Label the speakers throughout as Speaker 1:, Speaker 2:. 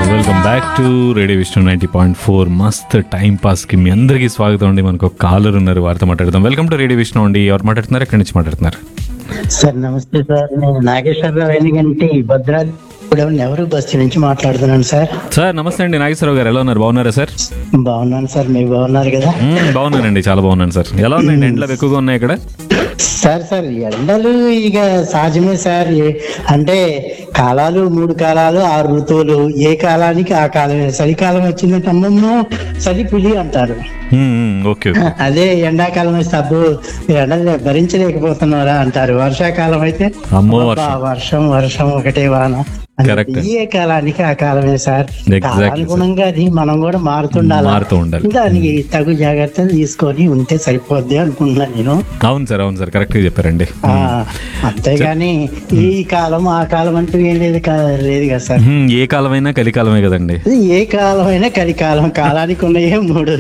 Speaker 1: Welcome back to radio Vishnu ninety point four మస్త్ time పాస్కి మీ అందరికీ స్వాగతం అండి మనకు ఒక కాలర్ ఉన్నారు వారితో మాట్లాడదాం వెల్కమ్ టు రేడియో విష్ణు అండి ఎవరు మాట్లాడుతున్నారు ఎక్కడి నుంచి మాట్లాడుతున్నారు
Speaker 2: సార్ నమస్తే సార్ నేను నాగేశ్వరరావు ఎన్నికంటే భద్రాద్రి నెహ్రూ బస్తీ నుంచి మాట్లాడుతున్నాను సార్
Speaker 1: సార్ నమస్తే అండి నాగేశ్వరరావు గారు ఎలా ఉన్నారు బాగున్నారా సార్
Speaker 2: బాగున్నాను సార్ మీరు బాగున్నారు కదా
Speaker 1: మ్మ్, బాగున్నానండి చాలా బాగున్నాను సార్ ఎలా ఉన్నాయండి ఎండలు ఎక్కువగా ఉన్నాయి ఇక్కడ
Speaker 2: సార్ సార్ ఎండలు ఇక సహజమే సార్ ఏ- అంటే కాలాలు మూడు కాలాలు ఆరు ఋతువులు ఏ కాలానికి ఆ కాలమే చలికాలం వచ్చిందంటే అమ్మమ్మో చలి పులి అంటారు
Speaker 1: మ్మ్, మ్మ్, ఓకే ఓకే
Speaker 2: అదే ఎండాకాలం వస్తే అబ్బో ఎండలు భరించలేకపోతున్నారా అంటారు వర్షాకాలం అయితే
Speaker 1: అమ్మో
Speaker 2: అబ్బా, వర్షం వర్షం ఒకటే వాన అంటే
Speaker 1: Correct.
Speaker 2: ఏ కాలానికి ఆ కాలమే సార్
Speaker 1: Exactly,
Speaker 2: కాలానుగుణంగా అది మనం కూడా మారుతుండాలి
Speaker 1: మారుతూ ఉండాలి
Speaker 2: దానికి తగు జాగ్రత్తలు తీసుకొని ఉంటే సరిపోద్ది అనుకుంటున్నాను నేను
Speaker 1: అవును సార్ అవును సార్ కరెక్ట్గా చెప్పారండి
Speaker 2: ఆ, అంతేగాని ఈ కాలం ఆ కాలం అంటూ ఏం లేదు కా- లేదు కదా సార్
Speaker 1: మ్మ్, ఏ కాలమైనా కలికాలమే కదండి
Speaker 2: ఇది ఏ కాలమైనా కలికాలం కాలానికి ఉన్నాయే మూడు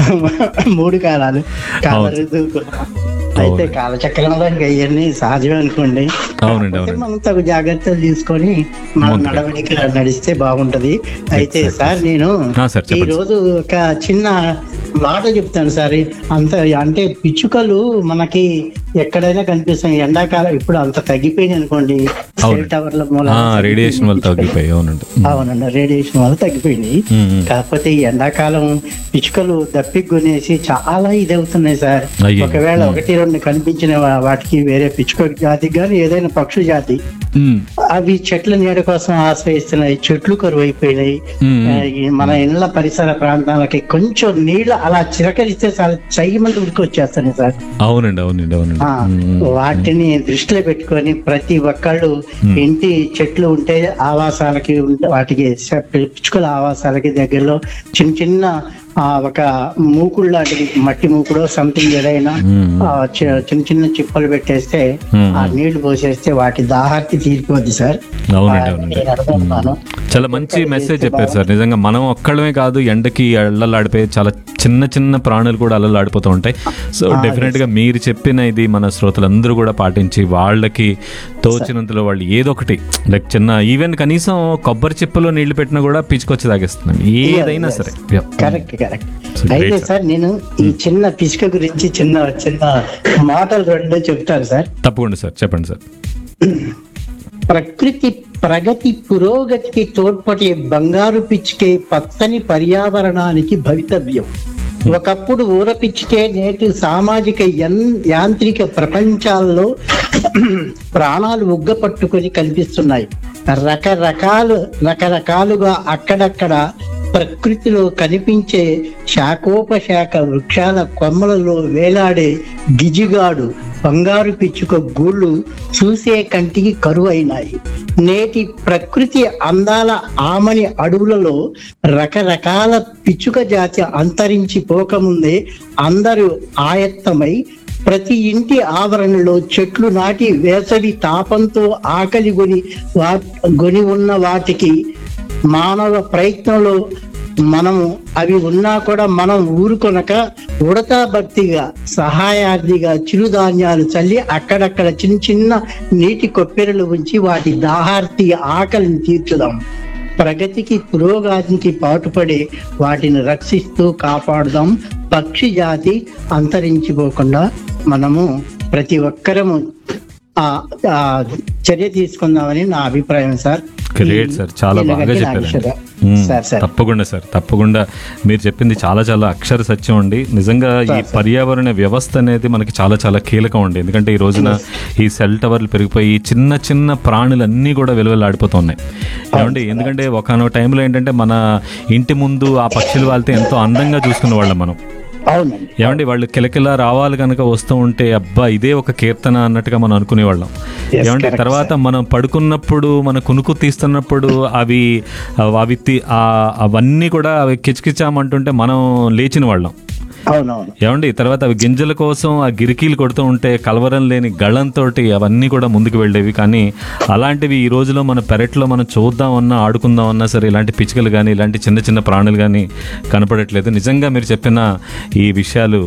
Speaker 2: మూడు కాలాలు కాల
Speaker 1: అవును.
Speaker 2: ఋతువు అయితే కాలచక్రంలో ఇంకా ఇవన్నీ సహజమే అనుకోండి
Speaker 1: అవునండి
Speaker 2: కాకపోతే
Speaker 1: అవునండి
Speaker 2: మనం తగు జాగ్రత్తలు తీసుకొని మన
Speaker 1: ముందుకు.
Speaker 2: నడవడిక నడిస్తే బాగుంటది అయితే సార్ నేను
Speaker 1: ఆ, సార్
Speaker 2: ఈ
Speaker 1: చెప్పండి
Speaker 2: రోజు ఒక చిన్న మాట చెప్తాను సార్ అంత అంటే పిచ్చుకలు మనకి ఎక్కడైనా కనిపిస్తాయి ఎండాకాలం ఇప్పుడు అంత తగ్గిపోయింది అనుకోండి
Speaker 1: అవును.
Speaker 2: సెల్ టవర్ల మూల
Speaker 1: రేడియేషన్ వల్ల తగ్గిపోయి అవునండి
Speaker 2: అవునండి రేడియేషన్ వల్ల తగ్గిపోయింది
Speaker 1: మ్మ్, మ్మ్.
Speaker 2: కాకపోతే ఈ ఎండాకాలం పిచ్చుకలు దప్పికొనేసి చాలా ఇది అవుతున్నాయి సార్
Speaker 1: అయ్యో.
Speaker 2: ఒకవేళ ఒకటి రెండు కనిపించిన వా- వాటికి వేరే పిచ్చుక జాతికి కానీ ఏదైనా పక్షు జాతి
Speaker 1: మ్మ్,
Speaker 2: అవి చెట్ల నీడ కోసం ఆశ్రయిస్తున్నాయి చెట్లు కరువు అయిపోయినాయి
Speaker 1: మ్మ్.
Speaker 2: ఆ, ఈ మన ఇళ్ళ పరిసర ప్రాంతాలకి కొంచెం నీళ్లు అలా చిరకరిస్తే చాలా చెయ్యి మంది ఉరికి వచ్చేస్తున్నాయి సార్
Speaker 1: అవునండి అవునండి అవునండి
Speaker 2: ఆ,
Speaker 1: మ్మ్.
Speaker 2: వాటిని దృష్టిలో పెట్టుకొని ప్రతి ఒక్కళ్ళు ఇంటి చెట్లు ఉంటే ఆవాసాలకి ఉంటే వాటికి స- పిచ్చుకల ఆవాసాలకి దగ్గరలో చిన్న చిన్న ఆ, ఒక మూకుడు లాంటిది మట్టి మూకుడు సంథింగ్ ఏదైనా
Speaker 1: మ్మ్.
Speaker 2: ఆ, చి- చిన్న చిన్న చిప్పలు పెట్టేస్తే
Speaker 1: మ్మ్.
Speaker 2: ఆ నీళ్లు పోసేస్తే వాటి దాహార్తి తీరిపోద్ది సార్
Speaker 1: అవునండి
Speaker 2: ఆ,
Speaker 1: అవునండి
Speaker 2: నేను అడుగుతున్నాను
Speaker 1: చాలా మంచి మెసేజ్ చెప్పారు సార్ నిజంగా మనం ఒక్కడమే కాదు ఎండకి అల్లలాడిపోయి చాలా చిన్న చిన్న ప్రాణులు కూడా అల్లలాడిపోతూ ఉంటాయి సో డెఫినెట్ గా మీరు చెప్పిన ఇది మన శ్రోతలందరూ కూడా పాటించి వాళ్ళకి తోచినంతలో వాళ్ళు ఏదో ఒకటి లైక్ చిన్న ఈవెన్ కనీసం కొబ్బరి చిప్పలో నీళ్లు పెట్టినా కూడా పిచ్చుకొచ్చి తాగేస్తున్నాం ఏదైనా సరే Yeah.
Speaker 2: Correct correct
Speaker 1: So great,
Speaker 2: అయితే
Speaker 1: sir.
Speaker 2: సార్ నేను ఈ చిన్న పిసుక గురించి చిన్న చిన్న మాటలు రెండు చెప్తాను సార్
Speaker 1: తప్పకుండా సార్ చెప్పండి సార్
Speaker 2: ప్రకృతి ప్రగతి పురోగతికి తోడ్పడే బంగారు పిచ్చికే పచ్చని పర్యావరణానికి భవితవ్యం ఒకప్పుడు ఊర పిచ్చికే నేటి సామాజిక యన్- యాంత్రిక ప్రపంచాల్లో ప్రాణాలు ఉగ్గపట్టుకొని కనిపిస్తున్నాయి రకరకాలు రకరకాలుగా అక్కడక్కడ ప్రకృతిలో కనిపించే శాఖోపశాఖ వృక్షాల కొమ్మలలో వేలాడే గిజిగాడు బంగారు పిచ్చుక గూళ్ళు చూసే కంటికి కరువైనాయి నేటి ప్రకృతి అందాల ఆమని అడవులలో రకరకాల పిచ్చుక జాతి అంతరించిపోకముందే అందరూ ఆయత్తమై ప్రతి ఇంటి ఆవరణలో చెట్లు నాటి వేసవి తాపంతో ఆకలి గొని వా గొని ఉన్న వాటికి మానవ ప్రయత్నంలో మనము అవి ఉన్నా కూడా మనం ఊరుకొనక ఉడతా భక్తిగా సహాయార్థిగా చిరుధాన్యాలు చల్లి అక్కడక్కడ చిన్న చిన్న నీటి కొప్పెరలు ఉంచి వాటి దాహార్తి ఆకలిని తీర్చుదాం ప్రగతికి పురోగతికి పాటుపడి వాటిని రక్షిస్తూ కాపాడుదాం పక్షి జాతి అంతరించిపోకుండా మనము ప్రతి ఒక్కరము ఆ ఆ చర్య తీసుకుందామని నా అభిప్రాయం సార్
Speaker 1: గ్రేట్ సార్ చాలా బాగా
Speaker 2: ఎలాగంటే
Speaker 1: చెప్పారండి
Speaker 2: నాగేశ్వర.
Speaker 1: మ్మ్.
Speaker 2: సార్ సార్
Speaker 1: తప్పకుండా సార్ తప్పకుండా మీరు చెప్పింది చాలా చాలా అక్షర సత్యం అండి నిజంగా ఈ పర్యావరణ వ్యవస్థ అనేది మనకి చాలా చాలా కీలకం అండి ఎందుకంటే ఈ రోజున ఈ సెల్ టవర్లు పెరిగిపోయి ఈ చిన్న చిన్న ప్రాణులన్నీ కూడా విలువలాడిపోతున్నాయి ఏమండి ఎందుకంటే ఒకనొక టైంలో ఏంటంటే మన ఇంటి ముందు ఆ పక్షులు వాళ్తే ఎంతో అందంగా చూసుకునే వాళ్ళం మనం
Speaker 2: అవునండి
Speaker 1: ఏమండి వాళ్ళు కిలకిలా రావాలి కనుక వస్తూ ఉంటే అబ్బా ఇదే ఒక కీర్తన అన్నట్టుగా మనం అనుకునేవాళ్ళం
Speaker 2: Yes,
Speaker 1: ఏమండి
Speaker 2: correct,
Speaker 1: తర్వాత మనం పడుకున్నప్పుడు మన కునుకు తీస్తున్నప్పుడు అవి అవి తి- ఆ- అవన్నీ కూడా అవి కిచకిచామంటుంటే మనం లేచిన వాళ్ళం
Speaker 2: అవునవును
Speaker 1: ఏమండి తర్వాత అవి గింజల కోసం ఆ గిరికీలు కొడుతూ ఉంటే కలవరం లేని గళంతో అవన్నీ కూడా ముందుకు వెళ్ళేవి కానీ అలాంటివి ఈ రోజులో మన పెరట్లో మనం చూద్దామన్నా ఆడుకుందామన్నా సరే ఇలాంటి పిచ్చుకలు కానీ ఇలాంటి చిన్న చిన్న ప్రాణులు కానీ కనపడట్లేదు నిజంగా మీరు చెప్పిన ఈ విషయాలు